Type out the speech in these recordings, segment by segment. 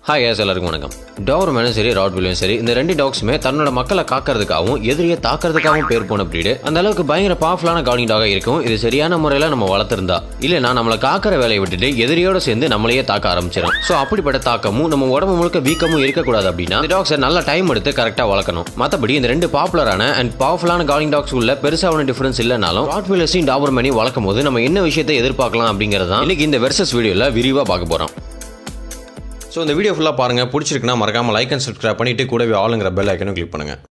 hi S எல்லாருக்கும் வணக்கம் டாவர்மேனும் சரி ராட்விலும் சரி இந்த ரெண்டு டாக்ஸுமே தன்னோட மக்களை காக்கிறதுக்காகவும் எதிரியை தாக்கிறதுக்காகவும் பேர் போன பிரீடு அந்த அளவுக்கு பயங்கர பவர்ஃபுல்லான கார்டிங் டாக இருக்கும் இது சரியான முறையில் நம்ம வளர்த்திருந்தா இல்லைனா நம்மளை காக்கிற வேலையை விட்டுட்டு எதிரியோட சேர்ந்து நம்மளையே தாக்க ஆரம்பிச்சிடும் ஸோ அப்படிப்பட்ட தாக்கமும் நம்ம உடம்பு முழுக்க வீக்கமும் இருக்கக்கூடாது அப்படின்னா இந்த டாக்ஸை நல்ல டைம் எடுத்து கரெக்டாக வளர்க்கணும் மற்றபடி இந்த ரெண்டு பாப்புலரான அண்ட் பவர்ஃபுல்லான கார்டிங் டாக்ஸ் உள்ள பெருசான டிஃபரன்ஸ் இல்லைனாலும் ராட்விலஸையும் டாபர்மேனையும் வளர்க்கும் போது நம்ம என்ன விஷயத்தை எதிர்பார்க்கலாம் அப்படிங்கிறது தான் இன்னைக்கு இந்த வெர்சஸ் வீடியோவில் விரிவாக பார்க்க போகிறோம் ஸோ இந்த வீடியோ ஃபுல்லாக பாருங்கள் பிடிச்சிருக்குன்னா மறக்காமல் லைக் அண்ட் சப்ஸ்கிரைப் பண்ணிட்டு கூடவே ஆளுங்கிற பெல் ஐக்கனும் கிளிக் பண்ணுங்கள்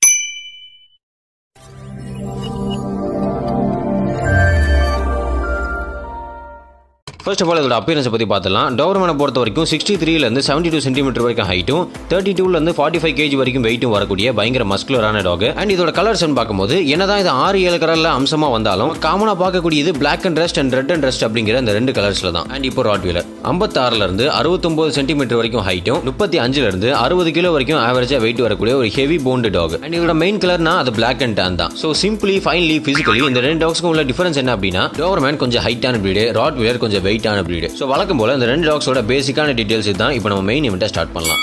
ஃபர்ஸ்ட் ஆஃப் ஆல் இதோட அப்பியரன்ஸை பற்றி பார்த்துலாம் டோர்மனை பொறுத்த வரைக்கும் சிக்ஸ்டி த்ரீலேருந்து செவன்டி டூ சென்டிமீட்டர் வரைக்கும் ஹைட்டும் தேர்ட்டி டூலேருந்து ஃபார்ட்டி ஃபைவ் கேஜி வரைக்கும் வெயிட்டும் வரக்கூடிய பயங்கர மஸ்குலரான டாக் அண்ட் இதோட கலர்ஸ்னு பார்க்கும்போது என்னதான் இது ஆறு ஏழு கலரில் அம்சமாக வந்தாலும் காமனாக பார்க்கக்கூடியது black and rust and red and rust அப்படிங்கிற இந்த ரெண்டு கலர்ஸில் தான் அண்ட் இப்போ ராட் வீலர் ஐம்பத்தாறுலேருந்து அறுபத்தொம்பது சென்டிமீட்டர் வரைக்கும் ஹைட்டும் முப்பத்தி அஞ்சுலேருந்து அறுபது கிலோ வரைக்கும் ஆவரேஜாக வெயிட் வரக்கூடிய ஒரு ஹெவி போண்டு டாக் அண்ட் இதோட மெயின் கலர்னா அது பிளாக் அண்ட் டேன் தான் ஸோ சிம்பிளி ஃபைன்லி ஃபிசிக்கலி இந்த ரெண்டு டாக்ஸ்க்கும் உள்ள டிஃபரன்ஸ் என்ன அப்படின்னா டோர்மேன் கொஞ்சம் ஹைட்டான பிரீடு ராட் வீலர் கொஞ்சம் வெயிட்டான பிரீடு ஸோ வழக்கம் போல இந்த ரெண்டு டாக்ஸோட பேசிக்கான டீடைல்ஸ் தான் இப்போ நம்ம மெயின் இவெண்ட்டை ஸ்டார்ட் பண்ணலாம்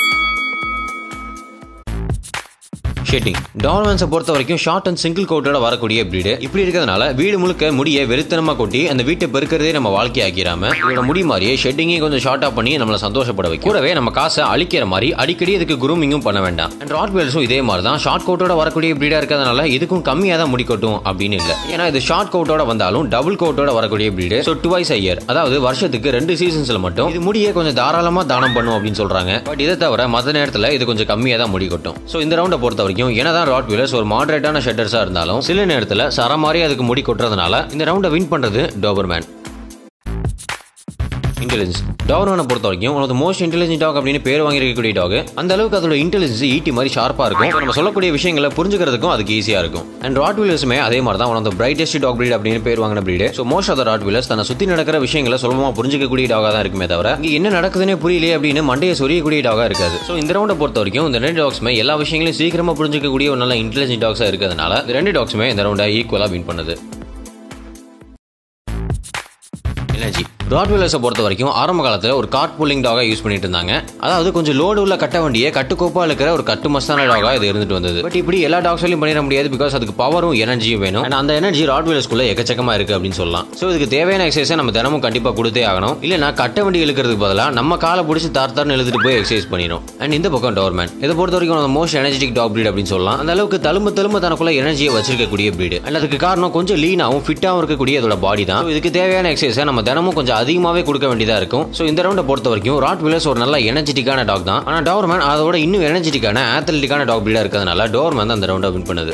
ஷெட்டிங் டால்மன்ஸை பொறுத்த வரைக்கும் ஷார்ட் அண்ட் சிங்கிள் கோட்டோட வரக்கூடிய பிரீடு இப்படி இருக்கிறதுனால வீடு முழுக்க முடியை வெறித்தனமா கொட்டி அந்த வீட்டை பெருக்கிறதே நம்ம வாழ்க்கை ஆக்கிராம இதோட முடி மாதிரியே ஷெட்டிங்கை கொஞ்சம் ஷார்ட்டா பண்ணி நம்மளை சந்தோஷப்பட வைக்கும் கூடவே நம்ம காசை அழிக்கிற மாதிரி அடிக்கடி இதுக்கு குரூமிங்கும் பண்ண வேண்டாம் அண்ட் ராட் வேல்ஸும் இதே மாதிரி தான் ஷார்ட் கோட்டோட வரக்கூடிய பிரீடா இருக்கிறதுனால இதுக்கும் கம்மியாக தான் முடி கொட்டும் அப்படின்னு இல்லை ஏன்னா இது ஷார்ட் கோட்டோட வந்தாலும் டபுள் கோட்டோட வரக்கூடிய பிரீடு ஸோ டுவைஸ் ஐயர் அதாவது வருஷத்துக்கு ரெண்டு சீசன்ஸ்ல மட்டும் இது முடியை கொஞ்சம் தாராளமா தானம் பண்ணும் அப்படின்னு சொல்றாங்க பட் இதை தவிர மற்ற நேரத்தில் இது கொஞ்சம் கம்மியாக தான் முடி கொட்டும் ஸோ இந்த ரவுண்டை பொறுத்த வரைக்கும் என்னதான் ராட் வீலர்ஸ் ஒரு மாடரேட்டான ஷெட்டர்ஸா இருந்தாலும் சில நேரத்தில் சர மாதிரி அதுக்கு முடி கொட்டுறதுனால இந்த ரவுண்டை வின் பண்றது டோபர்மேன் இன்டெலிஜென்ஸ் டாக்மேனை பொறுத்த வரைக்கும் one of most intelligent dog அப்படின்னு பேர் வாங்கியிருக்கக்கூடிய டாக் அந்த அளவுக்கு அதோட இன்டெலிஜென்ஸ் ஈட்டி மாதிரி ஷார்ப்பா இருக்கும் So, நம்ம சொல்லக்கூடிய விஷயங்களை புரிஞ்சுக்கிறதுக்கும் அதுக்கு ஈஸியா இருக்கும் அண்ட் ராட் வீலர்ஸுமே அதே மாதிரி தான் one of brightest dog breed அப்படின்னு பேர் வாங்கின breed so most of the Rottweilers தன்னை சுத்தி நடக்கிற விஷயங்களை சுலபமா புரிஞ்சிக்கக்கூடிய டாகா தான் இருக்குமே தவிர இங்க என்ன நடக்குதுன்னே புரியலையே அப்படின்னு மண்டையை சொரியக்கூடிய டாகா இருக்காது ஸோ இந்த ரவுண்டை பொறுத்த வரைக்கும் இந்த ரெண்டு டாக்ஸுமே எல்லா விஷயங்களையும் சீக்கிரமா புரிஞ்சிக்கக்கூடிய ஒரு நல்ல இன்டெலிஜென்ட் டாக்ஸா இருக்கிறதுனால இந்த ரெண்டு டாக்ஸுமே இந்த ரவுண்டை ஈக்குவலா வின் பண்ணுது எனர்ஜி ராட்வீலர்ஸை பொறுத்த வரைக்கும் ஆரம்ப காலத்தில் ஒரு கார்ட் புல்லிங் டாகா யூஸ் பண்ணிட்டு இருந்தாங்க அதாவது கொஞ்சம் லோடு உள்ள கட்ட வண்டியை கட்டுக்கோப்பா இருக்கிற ஒரு கட்டு மஸ்தான டாகா இது இருந்துட்டு வந்தது பட் இப்படி எல்லா டாக்ஸ்லையும் பண்ணிட முடியாது பிகாஸ் அதுக்கு பவரும் எனர்ஜியும் வேணும் அண்ட் அந்த எனர்ஜி ராட்வீலர்ஸ்குள்ள எக்கச்சக்கமா இருக்கு அப்படின்னு சொல்லலாம் ஸோ இதுக்கு தேவையான எக்ஸசைஸை நம்ம தினமும் கண்டிப்பாக கொடுத்தே ஆகணும் இல்லைனா கட்ட வண்டி இழுக்கிறதுக்கு பதிலாக நம்ம காலை பிடிச்சி தார் தார்னு எழுதிட்டு போய் எக்ஸசைஸ் பண்ணிடும் அண்ட் இந்த பக்கம் டோர்மேன் இதை பொறுத்த வரைக்கும் மோஸ்ட் எனர்ஜெட்டிக் டாக் பிரீட் அப்படின்னு சொல்லலாம் அந்த அளவுக்கு தழும்பு தழும்பு தனக்குள்ள எனர்ஜியை வச்சிருக்கக்கூடிய பிரீடு அண்ட் அதுக்கு காரணம் கொஞ்சம் லீனாகவும் ஃபிட்டாகவும் இருக்கக்கூடிய அதோட பாடி தான் So, இதுக்கு தேவையான எக்ஸசைஸை நம்ம தினமும் கொஞ்சம் அதிகமாகவே கொடுக்க வேண்டியதா இருக்கும் ஸோ இந்த ரவுண்டை பொறுத்த வரைக்கும் ராட் வில்லர்ஸ் ஒரு நல்ல எனர்ஜெட்டிக்கான டாக் தான் ஆனால் டோர்மேன் அதோட இன்னும் எனர்ஜெட்டிக்கான ஆத்லெட்டிக்கான டாக் பிரீடா இருக்கிறதுனால டோர்மேன் தான் அந்த ரவுண்டை வின் பண்ணுது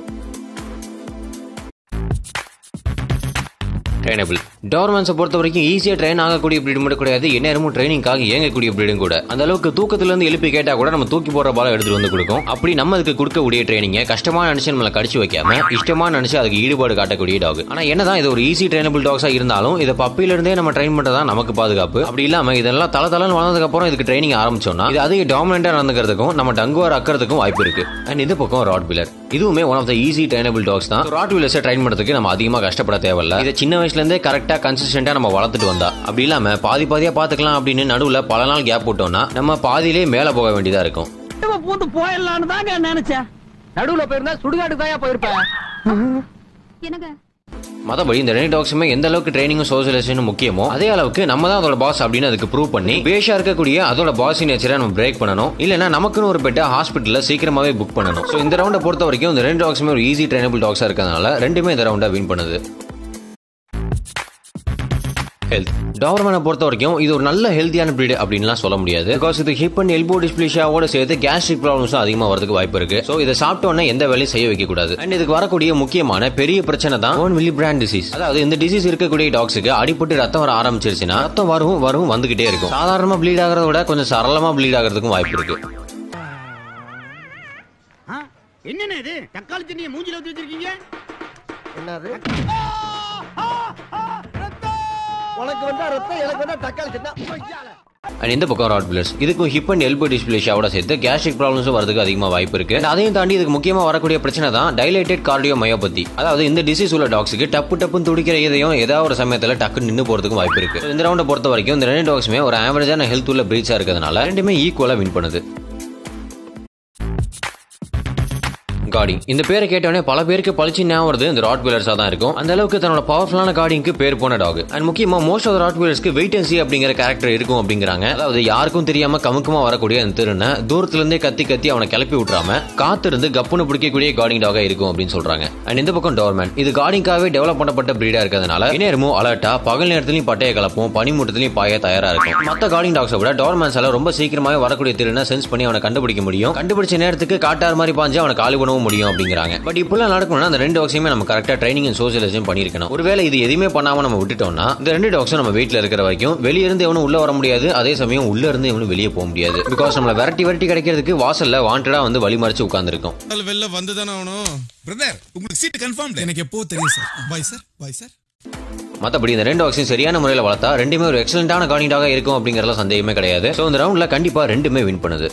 ட்ரைனபிள் டார்மன்ஸை பொறுத்த வரைக்கும் ஈஸியாக ட்ரெயின் ஆகக்கூடிய பிரீடு மட்டும் கிடையாது எந்நேரமும் ட்ரைனிங்காக இயங்கக்கூடிய பிரீடும் கூட அந்த அளவுக்கு தூக்கத்திலிருந்து எழுப்பி கேட்டால் கூட நம்ம தூக்கி போடுற பால எடுத்துட்டு வந்து கொடுக்கும் அப்படி நம்ம அதுக்கு கொடுக்கக்கூடிய ட்ரைனிங்கை கஷ்டமா நினைச்சு நம்மளை கடிச்சு வைக்காம இஷ்டமா நினைச்சு அதுக்கு ஈடுபாடு காட்டக்கூடிய டாக் ஆனால் என்னதான் இது ஒரு ஈஸி ட்ரைனபிள் டாக்ஸாக இருந்தாலும் இதை பப்பில இருந்தே நம்ம ட்ரெயின் பண்ணுறதா நமக்கு பாதுகாப்பு அப்படி இல்லாம இதெல்லாம் தல தலன்னு வளர்ந்ததுக்கு அப்புறம் இதுக்கு ட்ரைனிங் ஆரம்பிச்சோம்னா இது அதிக டாமினண்டா நடந்துக்கிறதுக்கும் நம்ம டங்குவார் அக்கிறதுக்கும் வாய்ப்பு இருக்கு அண்ட் இந்த பக்கம் ராட் பில்லர் இதுவுமே one of the easy trainable dogs தான் ராட் வீலர்ஸை ட்ரைன் பண்ணுறதுக்கு நம்ம அதிகமாக கஷ்டப்பட தேவையில்ல இதை சின்ன வயசுல இருந்தே கரெக்டாக கன்சிஸ்டன்டா நம்ம வளர்த்துட்டு வந்தா அப்படி இல்லாம பாதி பாதியா பாத்துக்கலாம் அப்படின்னு நடுவுல பல நாள் கேப் விட்டோம்னா நம்ம பாதியிலே மேல போக வேண்டியதா இருக்கும் இவ பூந்து போயிடலான்னு தாங்க நினைச்சேன் நடுவுல போயிருந்தா சுடுகாடு தாயா போயிருப்பேன் என்னங்க மற்றபடி இந்த ரெண்டு டாக்ஸுமே எந்த அளவுக்கு ட்ரைனிங்கும் சோசியலைசேஷனும் முக்கியமோ அதே அளவுக்கு நம்ம தான் அதோட பாஸ் அப்படின்னு அதுக்கு ப்ரூவ் பண்ணி பேஷா இருக்கக்கூடிய அதோட பாஸ் நேச்சரை நம்ம பிரேக் பண்ணணும் இல்லைன்னா நமக்குன்னு ஒரு பெட்டை ஹாஸ்பிட்டலில் சீக்கிரமாவே புக் பண்ணணும் ஸோ இந்த ரவுண்டை பொறுத்த வரைக்கும் இந்த ரெண்டு டாக்ஸுமே ஒரு ஈஸி ட்ரைனபிள் டாக்ஸாக இருக்கிறதுனால ரெண்டுமே இந்த ரவுண்டை வின் பண்ணுது ஹெல்த் டாவர்மேனை பொறுத்த வரைக்கும் இது ஒரு நல்ல ஹெல்த்தியான பிரீடு அப்படின்லாம் சொல்ல முடியாது பிகாஸ் இது ஹிப் அண்ட் எல்போ டிஸ்பிளிஷாவோட சேர்த்து கேஸ்ட்ரிக் ப்ராப்ளம்ஸும் அதிகமாக வரதுக்கு வாய்ப்பு இருக்கு ஸோ இதை சாப்பிட்டோன்னே எந்த வேலையும் செய்ய வைக்க கூடாது அண்ட் இதுக்கு வரக்கூடிய முக்கியமான பெரிய பிரச்சனை தான் ஓன் வில்லி பிராண்ட் டிசீஸ் அதாவது இந்த டிசீஸ் இருக்கக்கூடிய டாக்ஸுக்கு அடிபட்டு ரத்தம் வர ஆரம்பிச்சிருச்சுன்னா ரத்தம் வரும் வரும் வந்துகிட்டே இருக்கும் சாதாரணமா ப்ளீட் ஆகிறத விட கொஞ்சம் சரளமா ப்ளீட் ஆகிறதுக்கும் வாய்ப்பு இருக்கு என்னண்ணே இது தக்காளி தண்ணியை மூஞ்சில ஊத்தி வச்சிருக்கீங்க என்னது உனக்கு வந்தா ரத்தம் எனக்கு வந்தா தக்காளி சட்னா அண்ட் இந்த பக்கம் ராட் பில்லர்ஸ் இதுக்கும் ஹிப் அண்ட் எல்போ டிஸ்பிளேஷாவோட சேர்த்து கேஸ்ட்ரிக் ப்ராப்ளம்ஸும் வரதுக்கு அதிகமாக வாய்ப்பு இருக்கு And அதையும் தாண்டி இதுக்கு முக்கியமாக வரக்கூடிய பிரச்சனை தான் டைலேட்டட் கார்டியோ மயோபதி அதாவது இந்த டிசீஸ் உள்ள டாக்ஸுக்கு டப்பு டப்புன்னு துடிக்கிற இதயம் ஏதாவது ஒரு சமயத்தில் டக்கு நின்று போறதுக்கும் வாய்ப்பு இருக்கு So, இந்த ரவுண்டை பொறுத்த வரைக்கும் இந்த ரெண்டு டாக்ஸுமே ஒரு ஆவரேஜான ஹெல்த் உள்ள பிரீட்ஸா இருக்கிறதுனால ரெண்டுமே ஈக்குவலா வின் பண்ணுது கார்டிங் இந்த பேரை கேட்டோடனே பல பேருக்கு பளிச்சு ஞாபகம் வருது இந்த ராட் வீலர்ஸா தான் இருக்கும் அந்த அளவுக்கு தன்னோட பவர்ஃபுல்லான கார்டிங்க்கு பேர் போன டாக் அண்ட் முக்கியமா மோஸ்ட் ஆஃப் ராட் வீலர்ஸ்க்கு வெயிட் அண்ட் சி அப்படிங்கிற கேரக்டர் இருக்கும் அப்படிங்கிறாங்க அதாவது யாருக்கும் தெரியாம கமுக்கமா வரக்கூடிய அந்த திருனை தூரத்துல இருந்தே கத்தி கத்தி அவனை கிளப்பி விட்டுறாம காத்திருந்து கப்புன்னு பிடிக்கக்கூடிய கார்டிங் டாகா இருக்கும் அப்படின்னு சொல்றாங்க அண்ட் இந்த பக்கம் டோர்மேன் இது கார்டிங்காவே டெவலப் பண்ணப்பட்ட பிரீடா இருக்கிறதுனால இந்நேரமும் அலர்ட்டா பகல் நேரத்திலையும் பட்டையை கலப்பும் பனிமூட்டத்திலையும் பாய தயாரா இருக்கும் மத்த கார்டிங் டாக்ஸை விட டோர்மேன்ஸால ரொம்ப சீக்கிரமாவே வரக்கூடிய திருனை சென்ஸ் பண்ணி அவனை கண்டுபிடிக்க முடியும் கண்டுபிடிச்ச நேரத்துக்கு காட்டார் மாதிரி பாஞ்சு அவனை காலி பண்ணவும் முடியும் அப்படிங்கிறாங்க பட் இப்பெல்லாம் நடக்கணும்னா அந்த ரெண்டு டாக்ஸையுமே நம்ம கரெக்டா ட்ரைனிங் அண்ட் சோசியலைசேஷன் பண்ணிருக்கணும் ஒருவேளை இது எதுவுமே பண்ணாம நம்ம விட்டுட்டோம்னா இந்த ரெண்டு டாக்ஸும் நம்ம வீட்ல இருக்கிற வரைக்கும் வெளிய இருந்து எவனும் உள்ள வர முடியாது அதே சமயம் உள்ள இருந்து எவனும் வெளியே போக முடியாது பிகாஸ் நம்மள விரட்டி விரட்டி கிடைக்கிறதுக்கு வாசல்ல வாண்டடா வந்து வழி மறைச்சு உட்கார்ந்துருக்கும் நாள் வெளில வந்துதானே ஆகணும் பிரதர் உங்களுக்கு சீட் கன்ஃபார்ம் எனக்கு எப்போ தெரியும் sir bye sir bye sir மற்றபடி இந்த ரெண்டு டாக்ஸையும் சரியான முறையில் வளர்த்தா ரெண்டுமே ஒரு எக்ஸலண்டான கார்டிங் இருக்கும் அப்படிங்கறதுல சந்தேகமே கிடையாது ஸோ இந்த ரவுண்ட்ல கண்டிப்பா ரெண்டுமே வின் பண்ணுது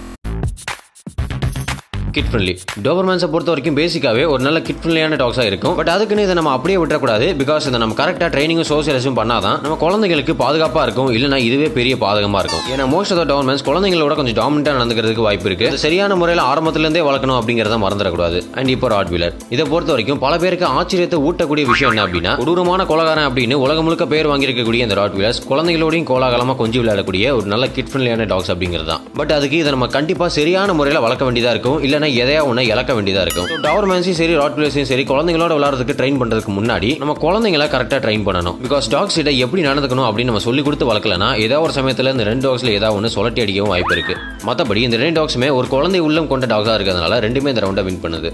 கிட் ஃப்ரெண்ட்லி டோபர்மேன்ஸை பொறுத்த வரைக்கும் பேசிக்காவே ஒரு நல்ல கிட் ஃப்ரெண்ட்லியான டாக்ஸாக இருக்கும் பட் அதுக்குன்னு இதை நம்ம அப்படியே விட்டுறக்கூடாது பிகாஸ் இதை நம்ம கரெக்டாக ட்ரைனிங்கும் சோசியலைஸும் பண்ணாதான் நம்ம குழந்தைங்களுக்கு பாதுகாப்பாக இருக்கும் இல்லைனா இதுவே பெரிய பாதகமாக இருக்கும் ஏன்னா மோஸ்ட் ஆஃப் த டோபர்மேன்ஸ் குழந்தைங்களோட கொஞ்சம் டாமினட்டாக நடந்துக்கிறதுக்கு வாய்ப்பு இருக்கு இது சரியான முறையில் ஆரம்பத்திலேருந்தே வளர்க்கணும் அப்படிங்கிறத மறந்துடக்கூடாது அண்ட் இப்போ ராட் வீலர் இதை பொறுத்த வரைக்கும் பல பேருக்கு ஆச்சரியத்தை ஊட்டக்கூடிய விஷயம் என்ன அப்படின்னா கொடூரமான கொலகாரன் அப்படின்னு உலகம் முழுக்க பேர் வாங்கியிருக்கக்கூடிய இந்த ராட் வீலர்ஸ் குழந்தைகளோடையும் கோலாகலமாக கொஞ்சம் விளையாடக்கூடிய ஒரு நல்ல கிட் ஃப்ரெண்ட்லியான டாக்ஸ் அப்படிங்கிறது தான் பட் அதுக்கு இதை நம்ம கண்டிப்பாக சரியான முறையில் வளர்க்க வேண்டியதாக இருக்கும் இல்லைனா எதையா ஒன்று இழக்க வேண்டியதாக இருக்கும் ஸோ டவர்மேன்ஸையும் சரி ராட் வீலர்ஸையும் சரி குழந்தைங்களோட விளையாடுறதுக்கு ட்ரெயின் பண்ணுறதுக்கு முன்னாடி நம்ம குழந்தைங்கள கரெக்டாக ட்ரெயின் பண்ணணும் பிகாஸ் டாக்ஸ் கிட்ட எப்படி நடந்துக்கணும் அப்படின்னு நம்ம சொல்லி கொடுத்து வளர்க்கலனா ஏதாவது ஒரு சமயத்தில் இந்த ரெண்டு டாக்ஸில் ஏதாவது ஒன்று சொலட்டி அடிக்கவும் வாய்ப்பு இருக்கு மற்றபடி இந்த ரெண்டு டாக்ஸுமே ஒரு குழந்தை உள்ளம் கொண்ட டாக்ஸாக இருக்கிறதுனால ரெண்டுமே இந்த ரவுண்டை வின் பண்ணுது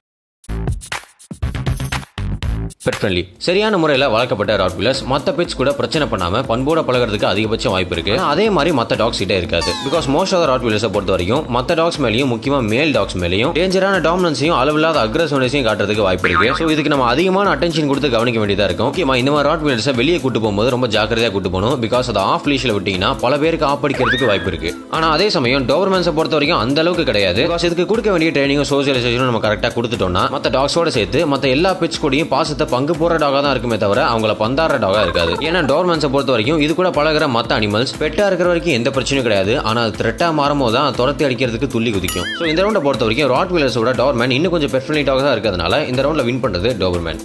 பெட் ஃப்ரெண்ட்லி சரியான முறையில் வளர்க்கப்பட்ட ராட் வீலர்ஸ் மற்ற பெட்ஸ் கூட பிரச்சனை பண்ணாம பண்போட பழகிறதுக்கு அதிகபட்சம் வாய்ப்பு இருக்கு ஆனா அதே மாதிரி மற்ற டாக்ஸ் கிட்ட இருக்காது பிகாஸ் மோஸ்ட் ஆஃப் ராட் வீலர்ஸை பொறுத்த வரைக்கும் மற்ற டாக்ஸ் மேலேயும் முக்கியமா மேல் டாக்ஸ் மேலேயும் டேஞ்சரான டாமினன்ஸையும் அளவில்லாத அக்ரஸோனஸையும் காட்டுறதுக்கு வாய்ப்பு இருக்கு ஸோ இதுக்கு நம்ம அதிகமான அட்டென்ஷன் கொடுத்து கவனிக்க வேண்டியதா இருக்கும் முக்கியமா இந்த மாதிரி ராட் வீலர்ஸை வெளியே கூட்டு போகும்போது ரொம்ப ஜாக்கிரதையாக கூட்டு போகணும் பிகாஸ் அதை ஆஃப் லீஷில் விட்டீங்கன்னா பல பேருக்கு ஆப்படிக்கிறதுக்கு வாய்ப்பு இருக்கு ஆனா அதே சமயம் டோவர்மேன்ஸை பொறுத்த வரைக்கும் அந்த அளவுக்கு கிடையாது பிகாஸ் இதுக்கு கொடுக்க வேண்டிய ட்ரைனிங்கும் சோசியலைசேஷனும் நம்ம கரெக்டாக கொடுத்துட்டோம்னா மற்ற டாக்ஸோட சேர்த்து மற்ற எல்லா பெட்ஸ் கூடயும் பாசத்தை பங்கு போற டாகா தான் இருக்குமே தவிர அவங்கள பந்தாடுற டாகா இருக்காது ஏன்னா டோர்மன்ஸை பொறுத்த வரைக்கும் இது கூட பழகுற மற்ற அனிமல்ஸ் பெட்டா இருக்கிற வரைக்கும் எந்த பிரச்சனையும் கிடையாது ஆனா அது த்ரெட்டா மாறும்போது தான் துரத்தி அடிக்கிறதுக்கு துள்ளி குதிக்கும் ஸோ இந்த ரவுண்டை பொறுத்த வரைக்கும் ராட் வீலர்ஸோட டோர்மேன் இன்னும் கொஞ்சம் பெர்ஃபெக்ட்லி டாக தான் இருக்கிறதுனால இந்த ரவுண்ட்ல வின் பண்றது டோபர்மேன்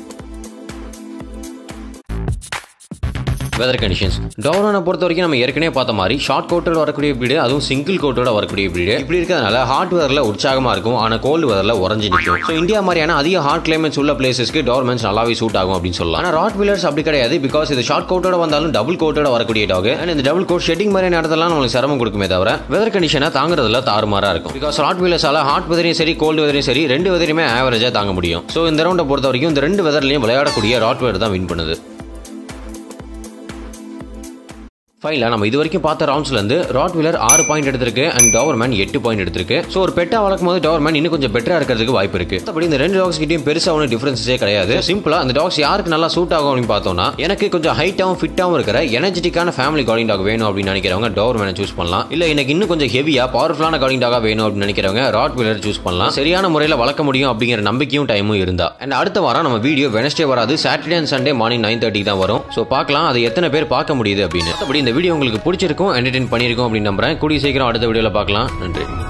வெதர் கண்டிஷன்ஸ் டோரோனை பொறுத்த வரைக்கும் நம்ம ஏற்கனவே பார்த்த மாதிரி ஷார்ட் கோட்டோட வரக்கூடிய பிரீடு அதுவும் சிங்கிள் கோட்டோட வரக்கூடிய பிரீடு இப்படி இருக்கிறதுனால ஹாட் வெதர்ல உற்சாகமா இருக்கும் ஆனா கோல்டு வெதர்ல உறைஞ்சு நிற்கும் ஸோ இந்தியா மாதிரியான அதிக ஹாட் கிளைமேட்ஸ் உள்ள பிளேசஸ்க்கு டோர்மென்ஸ் நல்லாவே சூட் ஆகும் அப்படின்னு சொல்லலாம் ஆனா ராட் வீலர்ஸ் அப்படி கிடையாது பிகாஸ் இது ஷார்ட் கோட்டோட வந்தாலும் டபுள் கோட்டோட வரக்கூடிய டாக் அண்ட் இந்த டபுள் கோட் ஷெட்டிங் மாதிரியான இடத்தெல்லாம் நம்மளுக்கு சிரமம் கொடுக்குமே தவிர வெதர் கண்டிஷனை தாங்குறதுல தாறுமாறா இருக்கும் பிகாஸ் ராட் வீலர்ஸால ஹாட் வெதரையும் சரி கோல்டு வெதரையும் சரி ரெண்டு வெதரையுமே ஆவரேஜா தாங்க முடியும் ஸோ இந்த ரவுண்டை பொறுத்த வரைக்கும் இந்த ரெண்டு வெதர்லையும் விளையாடக்கூடிய ராட் வெதர் தான் வின் பண்ணுது ஃபைவ்ல நம்ம இது வரைக்கும் பார்த்த ரவுண்ட்ஸ்ல இருந்து ராட் வீலர் ஆறு பாயிண்ட் எடுத்திருக்கு அண்ட் டவர்மேன் எட்டு பாயிண்ட் எடுத்திருக்கு ஸோ ஒரு பெட்டா வளர்க்கும் போது டவர்மேன் இன்னும் கொஞ்சம் பெட்டரா இருக்கிறதுக்கு வாய்ப்பு இருக்கு அப்படி இந்த ரெண்டு டாக்ஸ் கிட்டயும் பெருசா ஒன்றும் டிஃபரன்ஸே கிடையாது சிம்பிளா அந்த டாக்ஸ் யாருக்கு நல்லா சூட் ஆகும் அப்படின்னு பார்த்தோம்னா எனக்கு கொஞ்சம் ஹைட்டாகவும் ஃபிட்டாகவும் இருக்கிற எனர்ஜெட்டிக்கான ஃபேமிலி கார்டிங் டாக் வேணும் அப்படின்னு நினைக்கிறவங்க டவர்மேனை சூஸ் பண்ணலாம் இல்ல எனக்கு இன்னும் கொஞ்சம் ஹெவியா பவர்ஃபுல்லான கார்டிங் டாகா வேணும் அப்படின்னு நினைக்கிறவங்க ராட் வீலர் சூஸ் பண்ணலாம் சரியான முறையில் வளர்க்க முடியும் அப்படிங்கிற நம்பிக்கையும் டைமும் இருந்தா அண்ட் அடுத்த வாரம் நம்ம வீடியோ வெனஸ்டே வராது Saturday and Sunday morning nine thirty தான் வரும் ஸோ பார்க்கலாம் அதை எத்தனை பேர் பார்க்க முடியுது அப்படின்னு அப்படி இந்த வீடியோ உங்களுக்கு பிடிச்சிருக்கும் என்டர்டைன் பண்ணியிருக்கோம் அப்படின்னு நம்புறேன் கூடிய சீக்கிரம் அடுத்த வீடியோவில் பார்க்கலாம் நன்றி